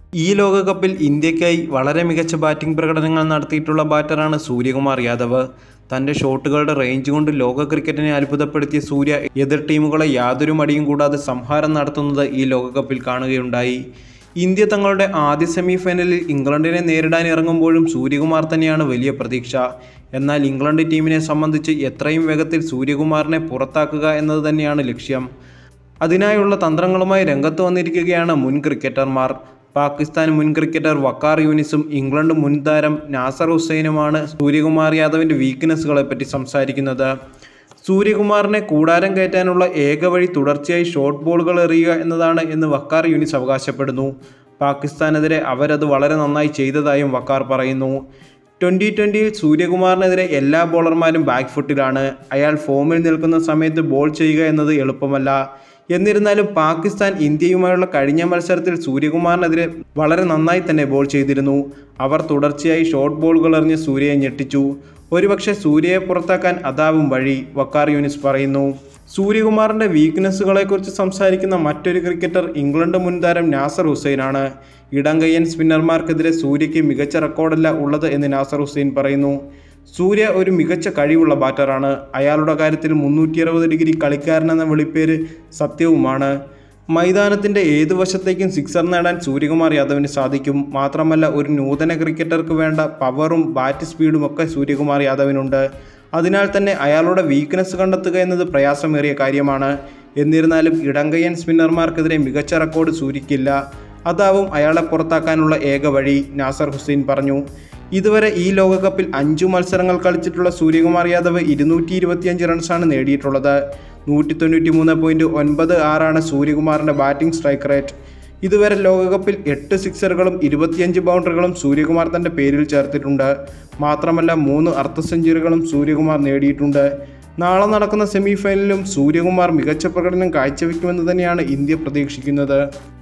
ഈ ലോകകപ്പിൽ ഇന്ത്യക്കായി വളരെ മികച്ച ബാറ്റിംഗ് പ്രകടനങ്ങൾ നടത്തിയിട്ടുള്ള ബാറ്ററാണ് സൂര്യകുമാർ യാദവ് തൻ്റെ ഷോട്ടുകളുടെ റേഞ്ച് കൊണ്ട് ലോക ക്രിക്കറ്റിനെ അത്ഭുതപ്പെടുത്തിയ സൂര്യ എതിർ ടീമുകളെ യാതൊരു മടിയും കൂടാതെ സംഹാരം നടത്തുന്നത് ഈ ലോകകപ്പിൽ കാണുകയുണ്ടായി ഇന്ത്യ തങ്ങളുടെ ആദ്യ സെമി ഫൈനലിൽ ഇംഗ്ലണ്ടിനെ നേരിടാൻ ഇറങ്ങുമ്പോഴും സൂര്യകുമാർ തന്നെയാണ് വലിയ പ്രതീക്ഷ എന്നാൽ ഇംഗ്ലണ്ട് ടീമിനെ സംബന്ധിച്ച് എത്രയും വേഗത്തിൽ സൂര്യകുമാറിനെ പുറത്താക്കുക എന്നത് തന്നെയാണ് ലക്ഷ്യം അതിനായുള്ള തന്ത്രങ്ങളുമായി രംഗത്ത് വന്നിരിക്കുകയാണ് മുൻ ക്രിക്കറ്റർമാർ പാകിസ്ഥാൻ മുൻ ക്രിക്കറ്റർ വക്കാർ യൂനിസും ഇംഗ്ലണ്ട് മുൻ താരം നാസർ ഹുസൈനുമാണ് സൂര്യകുമാർ യാദവിൻ്റെ വീക്ക്നെസ്സുകളെ പറ്റി സംസാരിക്കുന്നത് സൂര്യകുമാറിനെ കൂടാരം കയറ്റാനുള്ള ഏക വഴി തുടർച്ചയായി ഷോർട്ട് ബോളുകൾ എറിയുക എന്നതാണ് എന്ന് വക്കാർ യൂനിസ് അവകാശപ്പെടുന്നു പാകിസ്ഥാനെതിരെ അവരത് വളരെ നന്നായി ചെയ്തതായും വക്കാർ പറയുന്നു ട്വൻ്റി ട്വൻ്റിയിൽ സൂര്യകുമാറിനെതിരെ എല്ലാ ബോളർമാരും ബാക്ക് ഫുട്ടിലാണ് അയാൾ ഫോമിൽ നിൽക്കുന്ന സമയത്ത് ബോൾ ചെയ്യുക എന്നത് എളുപ്പമല്ല എന്നിരുന്നാലും പാകിസ്ഥാൻ ഇന്ത്യയുമായുള്ള കഴിഞ്ഞ മത്സരത്തിൽ സൂര്യകുമാറിനെതിരെ വളരെ നന്നായി തന്നെ ബോൾ ചെയ്തിരുന്നു അവർ തുടർച്ചയായി ഷോർട്ട് ബോളുകൾ എറിഞ്ഞ് സൂര്യയെ ഞെട്ടിച്ചു ഒരുപക്ഷെ സൂര്യയെ പുറത്താക്കാൻ അതാവും വഴി വക്കാർ യൂനിസ് പറയുന്നു സൂര്യകുമാറിൻ്റെ വീക്ക്നെസ്സുകളെക്കുറിച്ച് സംസാരിക്കുന്ന മറ്റൊരു ക്രിക്കറ്റർ ഇംഗ്ലണ്ട് മുൻ താരം നാസർ ഹുസൈനാണ് ഇടംകയ്യൻ സ്പിന്നർമാർക്കെതിരെ സൂര്യയ്ക്ക് മികച്ച റെക്കോർഡല്ല ഉള്ളത് എന്ന് നാസർ ഹുസൈൻ പറയുന്നു സൂര്യ ഒരു മികച്ച കഴിവുള്ള ബാറ്ററാണ് അയാളുടെ കാര്യത്തിൽ മുന്നൂറ്റി അറുപത് ഡിഗ്രി കളിക്കാരനെന്ന വിളിപ്പേര് സത്യവുമാണ് മൈതാനത്തിൻ്റെ ഏതു വശത്തേക്കും സിക്സർ നേടാൻ സൂര്യകുമാർ യാദവിന് സാധിക്കും മാത്രമല്ല ഒരു നൂതന ക്രിക്കറ്റർക്ക് വേണ്ട പവറും ബാറ്റ് സ്പീഡും ഒക്കെ സൂര്യകുമാർ യാദവിനുണ്ട് അതിനാൽ തന്നെ അയാളുടെ വീക്ക്നെസ് കണ്ടെത്തുക എന്നത് പ്രയാസമേറിയ കാര്യമാണ് എന്നിരുന്നാലും ഇടങ്കയ്യൻ സ്പിന്നർമാർക്കെതിരെ മികച്ച റെക്കോർഡ് സൂര്യയ്ക്കില്ല അതാവും അയാളെ പുറത്താക്കാനുള്ള ഏക വഴി നാസർ ഹുസൈൻ പറഞ്ഞു ഇതുവരെ ഈ ലോകകപ്പിൽ അഞ്ചു മത്സരങ്ങൾ കളിച്ചിട്ടുള്ള സൂര്യകുമാർ യാദവ് ഇരുന്നൂറ്റി ഇരുപത്തിയഞ്ച് റൺസാണ് നേടിയിട്ടുള്ളത് നൂറ്റി തൊണ്ണൂറ്റി മൂന്ന് പോയിൻറ്റ് ഒൻപത് ആറാണ് സൂര്യകുമാറിൻ്റെ ബാറ്റിംഗ് സ്ട്രൈക്ക് റേറ്റ് ഇതുവരെ ലോകകപ്പിൽ എട്ട് സിക്സറുകളും ഇരുപത്തിയഞ്ച് ബൗണ്ടറികളും സൂര്യകുമാർ തൻ്റെ പേരിൽ ചേർത്തിട്ടുണ്ട് മാത്രമല്ല മൂന്ന് അർദ്ധ സെഞ്ചുറികളും സൂര്യകുമാർ നേടിയിട്ടുണ്ട് നാളെ നടക്കുന്ന സെമി ഫൈനലിലും സൂര്യകുമാർ മികച്ച പ്രകടനം കാഴ്ചവെക്കുമെന്ന് തന്നെയാണ് ഇന്ത്യ പ്രതീക്ഷിക്കുന്നത്